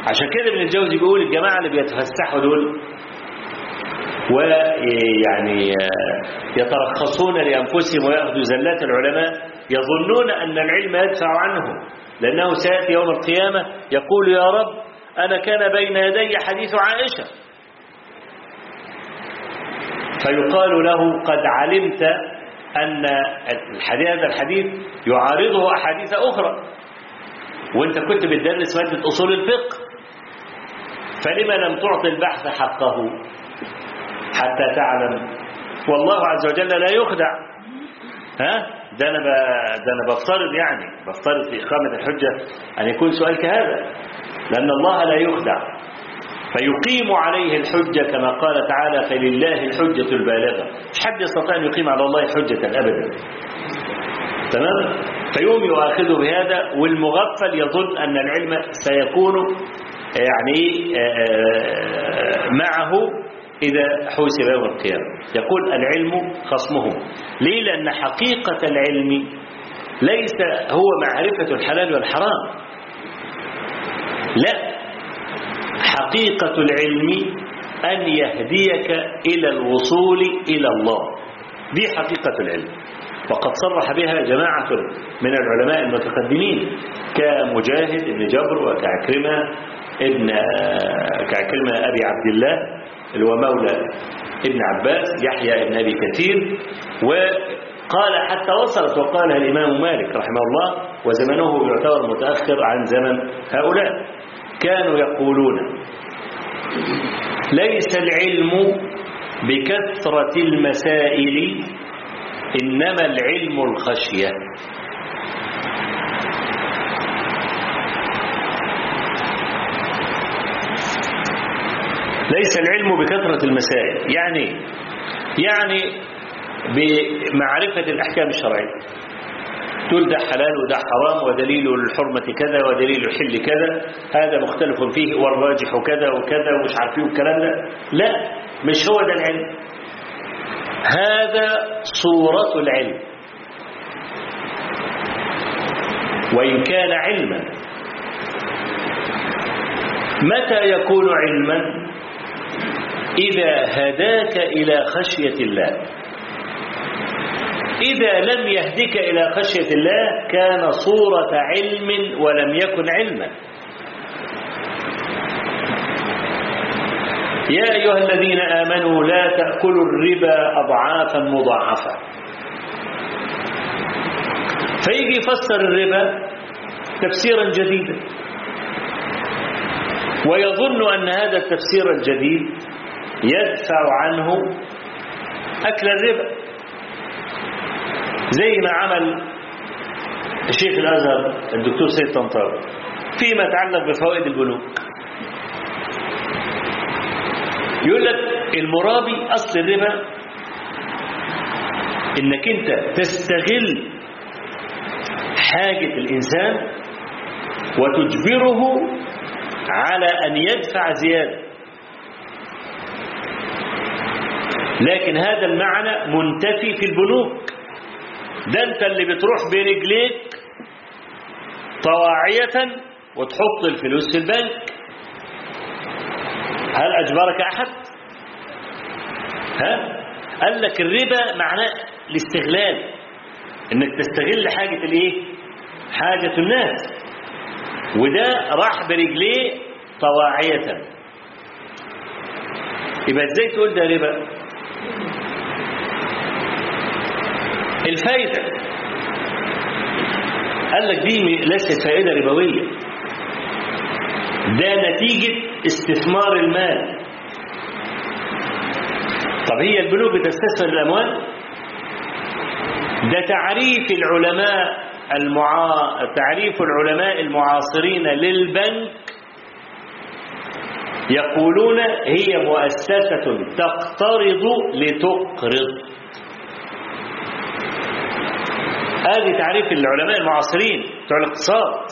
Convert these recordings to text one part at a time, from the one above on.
عشان كده ابن الجوزي بيقول الجماعة اللي بيتفسحوا دول ويعني يترخصون لأنفسهم ويأخذوا زلات العلماء يظنون أن العلم يدفع عنهم لأنه سيأتي يوم القيامة يقول يا رب أنا كان بين يدي حديث عائشة فيقال له قد علمت أن الحديث هذا الحديث يعارضه أحاديث أخرى وانت كنت بتدرس مادة أصول الفقه فلما لم تعطي البحث حقه حتى تعلم والله عز وجل لا يخدع ها ده انا ب... ده انا بفترض يعني بفترض في اقامه الحجه ان يكون سؤال كهذا لان الله لا يخدع فيقيم عليه الحجه كما قال تعالى فلله الحجه البالغه مش حد يستطيع ان يقيم على الله حجه ابدا تمام فيوم يؤاخذه بهذا والمغفل يظن ان العلم سيكون يعني معه إذا حوسب يوم القيامة يقول العلم خصمهم ليه لأن حقيقة العلم ليس هو معرفة الحلال والحرام لا حقيقة العلم أن يهديك إلى الوصول إلى الله دي حقيقة العلم وقد صرح بها جماعة من العلماء المتقدمين كمجاهد بن جبر وكعكرمة ابن كعكرمة أبي عبد الله اللي هو مولى ابن عباس يحيى ابن أبي كثير وقال حتى وصلت وقالها الإمام مالك رحمه الله وزمنه يعتبر متأخر عن زمن هؤلاء كانوا يقولون ليس العلم بكثرة المسائل إنما العلم الخشية ليس العلم بكثرة المسائل يعني يعني بمعرفة الأحكام الشرعية تقول ده حلال وده حرام ودليل الحرمة كذا ودليل الحل كذا هذا مختلف فيه والراجح كذا وكذا ومش عارفين الكلام ده لا مش هو ده العلم هذا صورة العلم وإن كان علما متى يكون علما إذا هداك إلى خشية الله إذا لم يهدك إلى خشية الله كان صورة علم ولم يكن علما يا أيها الذين آمنوا لا تأكلوا الربا أضعافا مضاعفة فيجي يفسر الربا تفسيرا جديدا ويظن أن هذا التفسير الجديد يدفع عنه أكل الربا زي ما عمل الشيخ الأزهر الدكتور سيد طنطاوي فيما يتعلق بفوائد البنوك يقول لك المرابي أصل الربا إنك أنت تستغل حاجة الإنسان وتجبره على أن يدفع زيادة لكن هذا المعنى منتفي في البنوك ده انت اللي بتروح برجليك طواعية وتحط الفلوس في البنك هل أجبرك أحد ها قال لك الربا معناه الاستغلال انك تستغل حاجة الايه حاجة الناس وده راح برجليه طواعية يبقى ازاي تقول ده ربا الفايدة قال لك دي ليست فائدة ربوية ده نتيجة استثمار المال طب هي البنوك بتستثمر الأموال ده تعريف العلماء المعا... تعريف العلماء المعاصرين للبنك يقولون هي مؤسسة تقترض لتقرض هذه تعريف العلماء المعاصرين بتوع الاقتصاد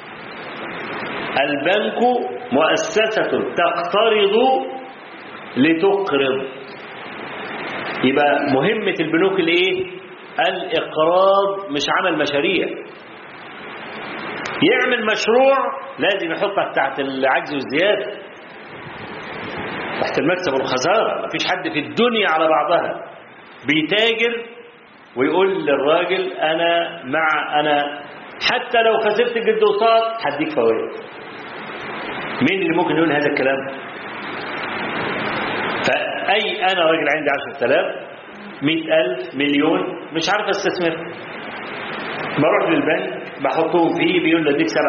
البنك مؤسسة تقترض لتقرض يبقى مهمة البنوك الايه الإقراض مش عمل مشاريع يعمل مشروع لازم يحطك تحت العجز والزيادة تحت المكسب والخسارة مفيش حد في الدنيا على بعضها بيتاجر ويقول للراجل أنا مع أنا حتى لو خسرت جد وصاد هديك فوائد مين اللي ممكن يقول هذا الكلام فأي أنا راجل عندي 10000 100000 مليون مش عارف استثمر بروح للبنك بحطهم فيه بيقول لي اديك 7% 8%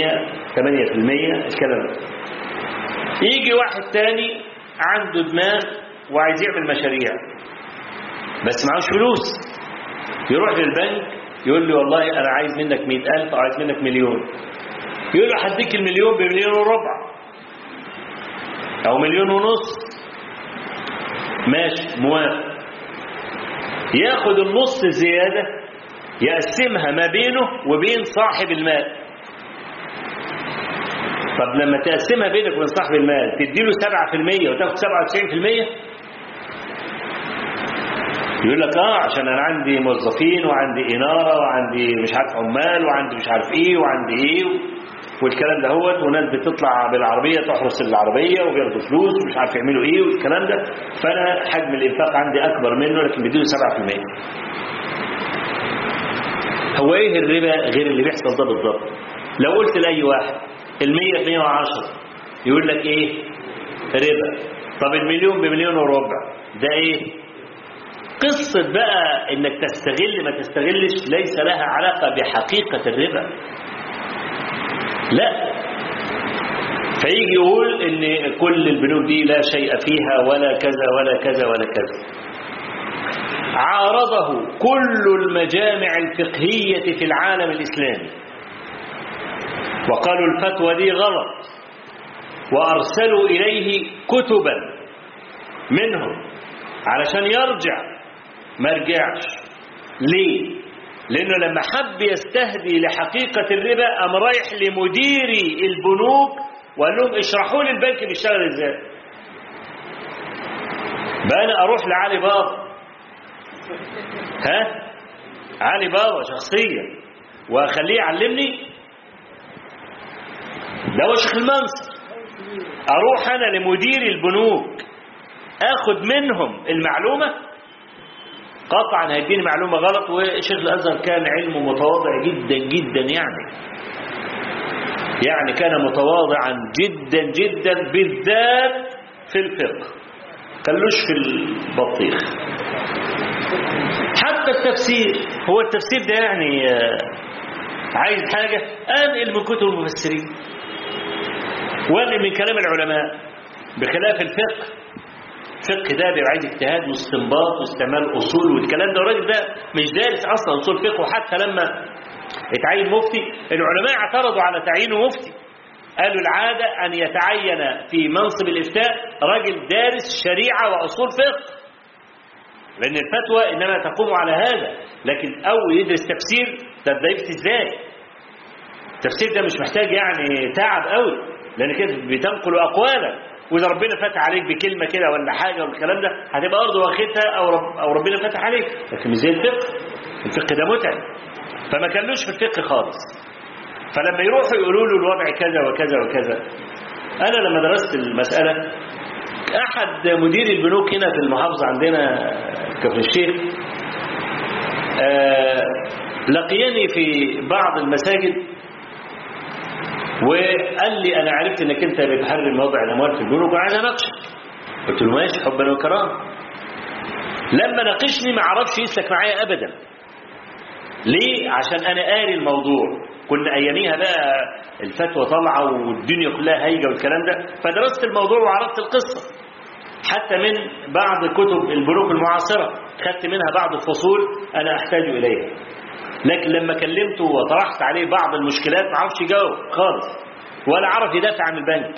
الكلام ده يجي واحد تاني عنده دماغ وعايز يعمل مشاريع بس معهوش فلوس يروح للبنك يقول لي والله انا عايز منك 100000 او عايز منك مليون يقول له هديك المليون بمليون وربع او مليون ونص ماشي موافق ياخد النص زيادة يقسمها ما بينه وبين صاحب المال طب لما تقسمها بينك وبين صاحب المال تديله 7% وتاخد 97% يقول لك اه عشان انا عندي موظفين وعندي اناره وعندي مش عارف عمال وعندي مش عارف ايه وعندي ايه والكلام ده هوت وناس بتطلع بالعربيه تحرس العربيه وبياخدوا فلوس ومش عارف يعملوا ايه والكلام ده فانا حجم الانفاق عندي اكبر منه لكن بديله 7% هو ايه الربا غير اللي بيحصل ده بالضبط لو قلت لاي واحد ال100 ب 110 يقول لك ايه ربا طب المليون بمليون وربع ده ايه قصة بقى انك تستغل ما تستغلش ليس لها علاقة بحقيقة الربا لا فيجي يقول ان كل البنوك دي لا شيء فيها ولا كذا ولا كذا ولا كذا عارضه كل المجامع الفقهية في العالم الإسلامي وقالوا الفتوى دي غلط وأرسلوا إليه كتبا منهم علشان يرجع ما رجعش ليه لانه لما حب يستهدي لحقيقة الربا قام رايح لمديري البنوك وقال لهم اشرحوا لي البنك بيشتغل ازاي بقى انا اروح لعلي بابا ها علي بابا شخصيا واخليه يعلمني ده هو شيخ المنصر اروح انا لمدير البنوك اخد منهم المعلومه قطعا هيديني معلومة غلط وشيخ الأزهر كان علمه متواضع جدا جدا يعني يعني كان متواضعا جدا جدا بالذات في الفقه خلوش في البطيخ حتى التفسير هو التفسير ده يعني عايز حاجة أنقل من كتب المفسرين وأنقل من كلام العلماء بخلاف الفقه الفقه ده بيبقى عايز اجتهاد واستنباط واستعمال اصول والكلام ده الراجل ده مش دارس اصلا اصول فقه وحتى لما اتعين مفتي العلماء اعترضوا على تعيينه مفتي قالوا العاده ان يتعين في منصب الافتاء راجل دارس شريعه واصول فقه لان الفتوى انما تقوم على هذا لكن او يدرس تفسير طب ده يفتي ازاي التفسير ده مش محتاج يعني تعب قوي لان كده بتنقل اقوالا واذا ربنا فتح عليك بكلمه كده ولا حاجه والكلام ده هتبقى برضه واخدها او رب او ربنا فتح عليك لكن مش زي الفقه الفقه ده متعب فما كانلوش في الفقه خالص فلما يروحوا يقولوا له الوضع كذا وكذا وكذا انا لما درست المساله احد مدير البنوك هنا في المحافظه عندنا كفر الشيخ آه لقيني في بعض المساجد وقال لي انا عرفت انك انت بتحرم وضع الاموال في البنوك وعايز اناقشك قلت له ماشي حبا وكرامه لما ناقشني ما عرفش يسلك معايا ابدا ليه عشان انا قاري الموضوع كنا اياميها بقى الفتوى طالعه والدنيا كلها هايجه والكلام ده فدرست الموضوع وعرفت القصه حتى من بعض كتب البنوك المعاصره خدت منها بعض الفصول انا احتاج اليها لكن لما كلمته وطرحت عليه بعض المشكلات ما عرفش يجاوب خالص ولا عرف يدافع عن البنك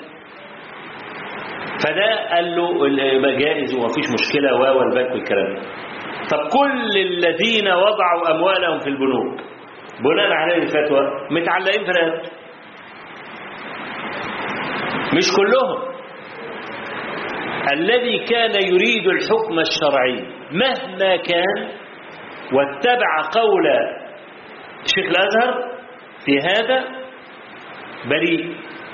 فده قال له جائز ومفيش مشكلة و البنك والكلام ده طب كل الذين وضعوا أموالهم في البنوك بناء على الفتوى متعلقين في رقبته مش كلهم الذي كان يريد الحكم الشرعي مهما كان واتبع قول شيخ الأزهر في هذا بريء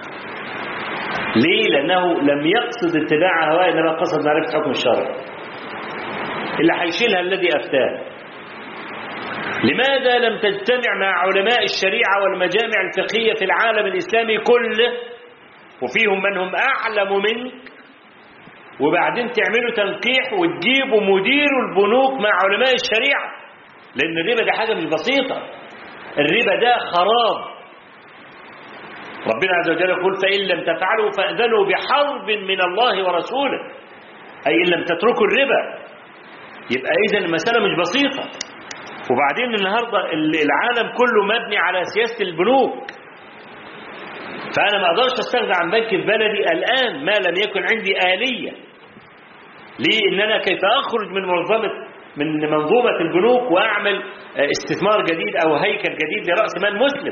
ليه لأنه لم يقصد اتباع هواه إنما قصد معرفة حكم الشرع اللي هيشيلها الذي أفتاه لماذا لم تجتمع مع علماء الشريعة والمجامع الفقهية في العالم الإسلامي كله وفيهم من هم أعلم منك وبعدين تعملوا تنقيح وتجيبوا مدير البنوك مع علماء الشريعة لأن الربا ده حاجة مش بسيطة الربا ده خراب ربنا عز وجل يقول فإن لم تفعلوا فأذنوا بحرب من الله ورسوله أي إن لم تتركوا الربا يبقى إذا المسألة مش بسيطة وبعدين النهاردة العالم كله مبني على سياسة البنوك فأنا ما أقدرش أستغنى عن بنك في بلدي الآن ما لم يكن عندي آلية ليه إن أنا كيف أخرج من منظمة من منظومة البنوك وأعمل استثمار جديد أو هيكل جديد لرأس مال مسلم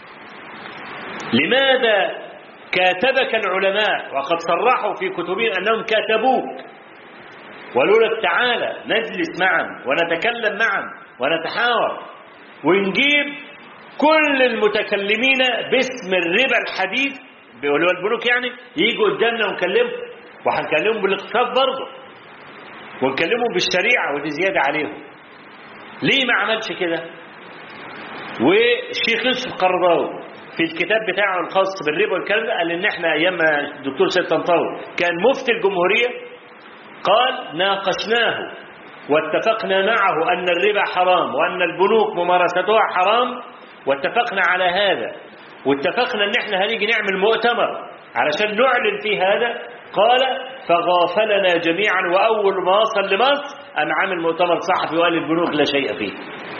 لماذا كاتبك العلماء وقد صرحوا في كتبهم أنهم كاتبوك ولولا تعالى نجلس معا ونتكلم معا ونتحاور ونجيب كل المتكلمين باسم الربا الحديث اللي هو البنوك يعني يجوا قدامنا ونكلمهم وهنكلمهم بالاقتصاد برضه ونكلمهم بالشريعة ودي زيادة عليهم ليه ما عملش كده والشيخ يوسف قرضاوي في الكتاب بتاعه الخاص بالربا والكلام ده قال ان احنا ايام ما الدكتور سيد طنطاوي كان مفتي الجمهوريه قال ناقشناه واتفقنا معه ان الربا حرام وان البنوك ممارستها حرام واتفقنا على هذا واتفقنا ان احنا هنيجي نعمل مؤتمر علشان نعلن في هذا قال فغافلنا جميعا واول ما وصل لمصر قام عامل مؤتمر صحفي وقال البنوك لا شيء فيه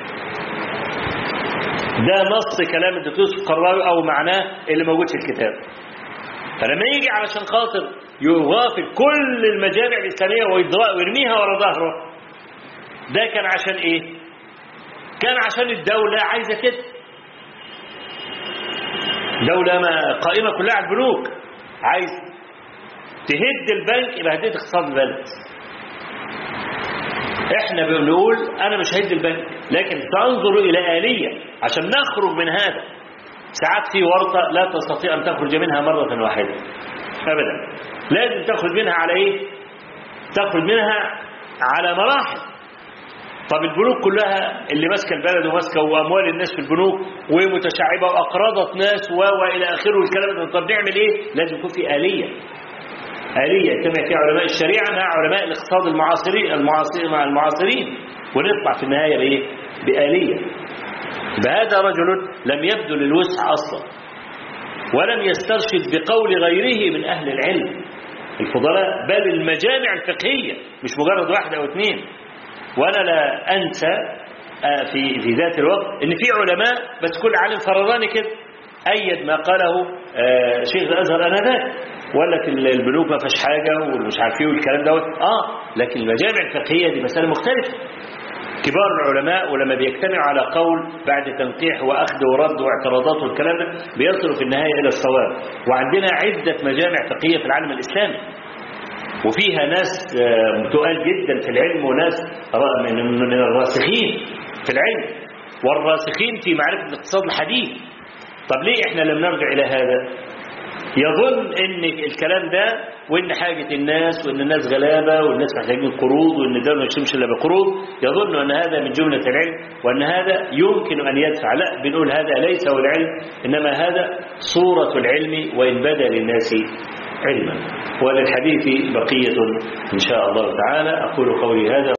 ده نص كلام الدكتور القراوي او معناه اللي موجود في الكتاب فلما يجي علشان خاطر يغافل كل المجامع الاسلاميه ويرميها ورا ظهره ده كان عشان ايه كان عشان الدوله عايزه كده دولة ما قائمة كلها على البنوك عايز تهد البنك يبقى هديت اقتصاد البلد احنا بنقول انا مش هد البنك لكن تنظر الى آلية عشان نخرج من هذا ساعات في ورطة لا تستطيع ان تخرج منها مرة واحدة ابدا لازم تخرج منها على ايه تخرج منها على مراحل طب البنوك كلها اللي ماسكه البلد وماسكه واموال الناس في البنوك ومتشعبه واقرضت ناس و والى اخره والكلام ده طب نعمل ايه؟ لازم يكون في اليه. اليه يجتمع فيها علماء الشريعه مع علماء الاقتصاد المعاصرين المعاصرين مع المعاصرين ونطلع في النهايه بايه؟ باليه. بهذا رجل لم يبذل الوسع اصلا ولم يسترشد بقول غيره من اهل العلم الفضلاء بل المجامع الفقهيه مش مجرد واحد او اثنين وانا لا انسى في في ذات الوقت ان في علماء بس كل عالم فرضاني كده ايد ما قاله شيخ الازهر انذاك وقال لك البنوك ما فيهاش حاجه والمش عارف ايه والكلام دوت اه لكن المجامع الفقهيه دي مساله مختلفه كبار العلماء ولما بيجتمعوا على قول بعد تنقيح واخذ ورد واعتراضات والكلام ده بيصلوا في النهايه الى الصواب وعندنا عده مجامع فقهيه في العالم الاسلامي وفيها ناس تقال جدا في العلم وناس من الراسخين في العلم والراسخين في معرفة الاقتصاد الحديث طب ليه احنا لم نرجع إلى هذا يظن ان الكلام ده وان حاجة الناس وان الناس غلابة والناس محتاجين قروض وان ده ما يشمش الا بقروض يظن ان هذا من جملة العلم وان هذا يمكن ان يدفع لا بنقول هذا ليس هو العلم انما هذا صورة العلم وان بدا للناس علما وللحديث بقية إن شاء الله تعالى أقول قولي هذا